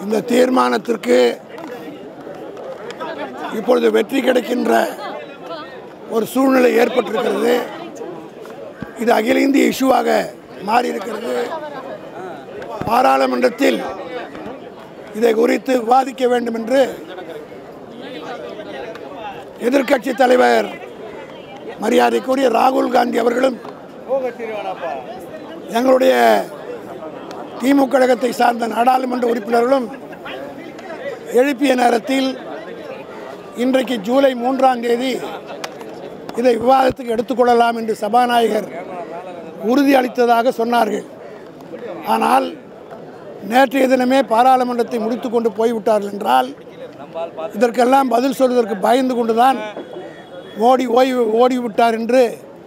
இந்த தீர்மானத்திற்கு இப்பொழுது வெற்றி கிடைக்கின்ற ஒரு சூழ்நிலை ஏற்பட்டிருக்கிறது இது அகில இந்திய இஷ்யூவாக மாறியிருக்கிறது பாராளுமன்றத்தில் இதை குறித்து விவாதிக்க வேண்டும் என்று எதிர்க்கட்சி தலைவர் மரியாதைக்குரிய ராகுல் காந்தி அவர்களும் எங்களுடைய திமுக கழகத்தை சார்ந்த நாடாளுமன்ற உறுப்பினர்களும் எழுப்பிய நேரத்தில் இன்றைக்கு ஜூலை மூன்றாம் தேதி இதை விவாதத்துக்கு எடுத்துக்கொள்ளலாம் என்று சபாநாயகர் உறுதியளித்ததாக சொன்னார்கள் ஆனால் நேற்றைய தினமே பாராளுமன்றத்தை முடித்து கொண்டு போய்விட்டார்கள் என்றால் இதற்கெல்லாம் பதில் சொல்வதற்கு பயந்து கொண்டுதான் மோடி ஓய்வு ஓடிவிட்டார் என்று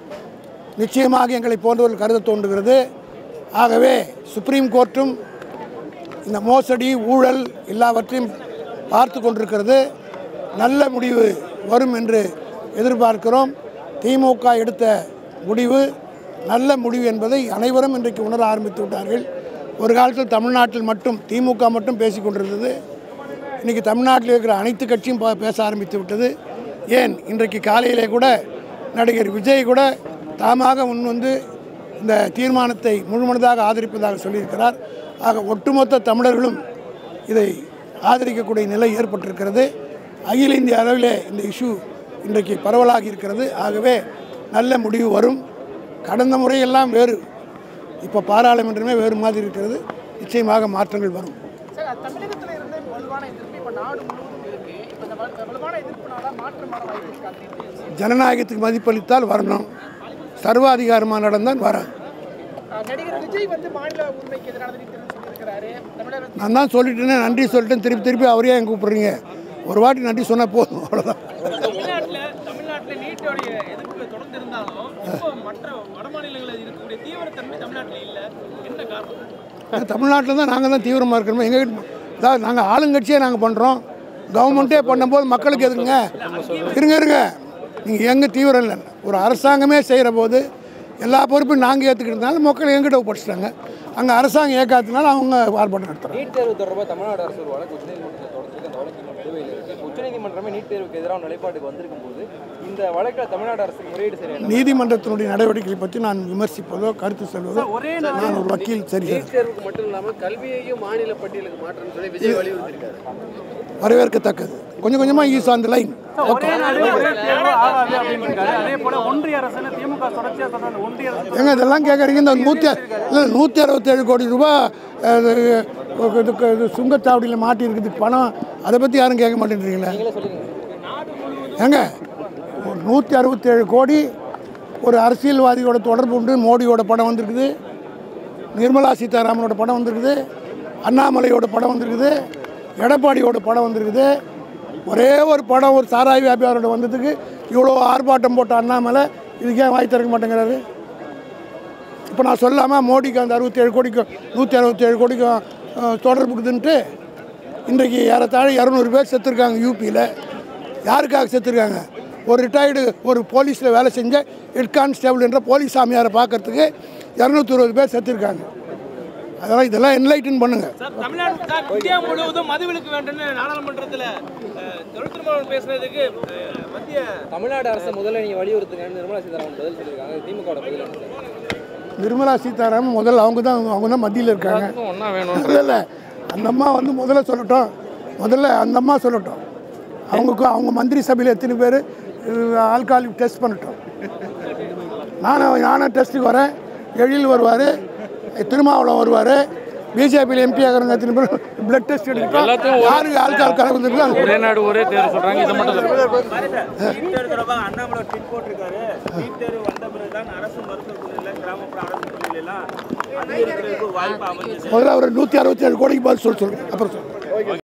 நிச்சயமாக எங்களை போன்றவர்கள் கருத தோன்றுகிறது ஆகவே சுப்ரீம் கோர்ட்டும் இந்த மோசடி ஊழல் எல்லாவற்றையும் பார்த்து கொண்டிருக்கிறது நல்ல முடிவு வரும் என்று எதிர்பார்க்கிறோம் திமுக எடுத்த முடிவு நல்ல முடிவு என்பதை அனைவரும் இன்றைக்கு உணர ஆரம்பித்து விட்டார்கள் ஒரு காலத்தில் தமிழ்நாட்டில் மட்டும் திமுக மட்டும் பேசிக் கொண்டிருந்தது இன்றைக்கி தமிழ்நாட்டில் இருக்கிற அனைத்து கட்சியும் பா- பேச ஆரம்பித்து விட்டது ஏன் இன்றைக்கு காலையிலே கூட நடிகர் விஜய் கூட தாமாக முன் வந்து இந்த தீர்மானத்தை முழுமனதாக ஆதரிப்பதாக சொல்லியிருக்கிறார் ஆக ஒட்டுமொத்த தமிழர்களும் இதை ஆதரிக்கக்கூடிய நிலை ஏற்பட்டிருக்கிறது அகில இந்திய அளவிலே இந்த இஷ்யூ இன்றைக்கு பரவலாகி இருக்கிறது ஆகவே நல்ல முடிவு வரும் கடந்த முறையெல்லாம் வேறு இப்போ பாராளுமன்றமே வேறு மாதிரி இருக்கிறது நிச்சயமாக மாற்றங்கள் வரும் சார் தமிழகத்தில் இருந்த வலுவான எதிர்ப்பு இப்போ நாடு முழுவதும் இருக்கு இப்போ இந்த வலு- வலுவான எதிர்ப்புனால மாற்றமான வாய்ப்பு இருக்கு அப்படின்னு ஜனநாயகத்துக்கு மதிப்பளித்தால் வரணும் சர்வாதிகாரமாக நடந்தால் வராது அஹ் நடிகர் விஜய் வந்து மாநில உரிமைக்கு எதிரான நீதின்னு சொல்லியிருக்கிறாரு தமிழக நான் தான் சொல்லிட்டேனே நன்றி சொல்லிட்டேன் திருப்பி திருப்பி அவரே என் கூப்பிடுறீங்க ஒரு வாட்டி நன்றி சொன்னால் போதும் அவ்வளோதான் தமிழ்நாட்டில் தமிழ்நாட்டில் நீட்டோடைய எதிர்ப்பு தொடர்ந்து இருந்தாலும் இப்போ மற்ற வட மாநிலங்களில் இருக்கக்கூடிய தீவிரத்தன்மை தமிழ்நாட்டில் இல்லை என்ன காரணம் தமிழ்நாட்டில் தான் நாங்கள் தான் தீவிரமாக இருக்கிறோம் எங்கள் அதாவது நாங்கள் ஆளுங்கட்சியே நாங்கள் பண்ணுறோம் கவர்மெண்ட்டே பண்ணும்போது மக்களுக்கு எதுங்க இருங்க இருங்க நீங்கள் எங்கே தீவிரம் இல்லை ஒரு அரசாங்கமே செய்கிற போது எல்லா பொறுப்பும் நாங்கள் ஏற்றுக்கிட்டதுனால மக்கள் எங்கிட்ட ஒப்படைச்சிட்டாங்க அங்கே அரசாங்கம் ஏற்காததுனால அவங்க ஆர்ப்பாட்டம் நடத்துகிறாங்க நீட் தேர்வு தொடர்பாக தமிழ்நாடு அரசு ஒரு வழக்கு உச்சநீதிமன்றத்தில் தொடர்ச்சிருக்கு அந்த வழக்கு இன்னும் நிலுவையில் இருக்கு இப்போ உச்சநீதிமன்றமே நீட் தேர்வுக்கு எதிரான நிலைப்பாட்டுக்கு வந்திருக்கும் போது இந்த வழக்கில் தமிழ்நாடு அரசு முறையீடு சரியான நீதிமன்றத்தினுடைய நடவடிக்கைகளை பற்றி நான் விமர்சிப்பதோ கருத்து சொல்வதோ நான் ஒரு வக்கீல் சரி சார் தேர்வுக்கு மட்டும் இல்லாமல் கல்வியையும் மாநில பட்டியலுக்கு மாற்றணும்னு சொல்லி விஜய் வலியுறுத்திருக்காரு வரவேற்கத்தக்கது கொஞ்சம் கொஞ்சமாக is on the line okay ஆகாது அப்படின்னு இருக்காரு அதே போல ஒன்றிய அரசு திமுக தொடர்ச்சியாக சொல்றாங்க ஒன்றிய அரசு ஏங்க இதெல்லாம் கேட்குறீங்க இந்த நூற்றி இல்லை நூற்றி அறுபத்தேழு கோடி ரூபா அஹ், இது- இதுக்கு இது சுங்கச்சாவடியில் மாட்டி இருக்குது பணம் அதை பற்றி யாரும் கேட்க மாட்டேன்றீங்களே ஏங்க ஒரு நூற்றி அறுபத்தேழு கோடி ஒரு அரசியல்வாதியோட தொடர்பு உண்டு மோடியோட படம் வந்திருக்குது நிர்மலா சீதாராமனோட படம் வந்திருக்குது அண்ணாமலையோட படம் வந்திருக்குது எடப்பாடியோட படம் வந்திருக்குது ஒரே ஒரு படம் ஒரு சாராய் வியாபாரோட வந்ததுக்கு இவ்வளோ ஆர்ப்பாட்டம் போட்ட அண்ணாமலை இதுக்கு ஏன் வாய் திறக்க மாட்டேங்கிறாரு இப்போ நான் சொல்லாமா மோடிக்கு அந்த அறுபத்தேழு கோடிக்கும் நூற்றி அறுபத்தேழு கோடிக்கும் அஹ், தொடர்பு இருக்குதுன்ட்டு இன்றைக்கு ஏறத்தாழ இரநூறு பேர் செத்துருக்காங்க யூபியில் யாருக்காக செத்துருக்காங்க ஒரு ரிட்டையர்டு ஒரு போலீஸில் வேலை செஞ்ச ஹெட் கான்ஸ்டேபிள் என்ற போலீஸ் சாமியாரை பார்க்கறதுக்கு இரநூத்தி இருபது பேர் செத்துருக்காங்க அதெல்லாம் இதெல்லாம் என்லைட்டன் பண்ணுங்கள் சார் தமிழ்நாடு சார் இந்தியா முழுவதும் மதுவிலக்கு வேண்டும்னு நாடாளுமன்றத்தில் தொழில்துறை பேசுனதுக்கு அஹ், மத்திய தமிழ்நாடு அரசு முதல்ல நீங்கள் வலியுறுத்துங்கன்னு நிர்மலா சீதாராமன் பதில் சொல்லியிருக்காங்க திமுக பதில் என்ன சார் நிர்மலா சீதாராமன் முதல்ல அவங்க தான் அவங்க தான் மத்தியில் இருக்காங்க ஒன்றா வேணும் இல்லை இல்லை அந்த அம்மா வந்து முதல்ல சொல்லட்டும் முதல்ல அந்த அம்மா சொல்லட்டும் அவங்க அவங்க மந்திரி சபையில் எத்தனை பேர் ஆல்காலிக் டெஸ்ட் பண்ணட்டும் நானும் நானும் டெஸ்ட்டுக்கு வரேன் எழில் வருவார் திருமாவளம் வருவார் பிஜேபியில் எம்பி ஆகிறவங்க எத்தனை பேர் பிளட் டெஸ்ட் எடுத்துட்டோம் யாருக்கு ஆல்கால் கலந்துருக்கு அது ஒரே நாடு ஒரே தேர்வு சொல்கிறாங்க இதை மட்டும் நீட் தேர்வு தொடர்பாக அண்ணாமலை ட்வீட் போட்டிருக்காரு நீட் தேர்வு வந்த பிறகுதான் அரசு மருத்துவக் கல்லூரியில் கிராமப்புற அரசு கல்லூரியில் எல்லாம் அதிகரிக்கிறதுக்கு வாய்ப்பு அமைஞ்சது முதல்ல அவர் நூற்றி அறுபத்தேழு கோடிக்கு பதில் சொல்ல சொல்லுங்கள் அப்புறம் சொல்லுங்கள்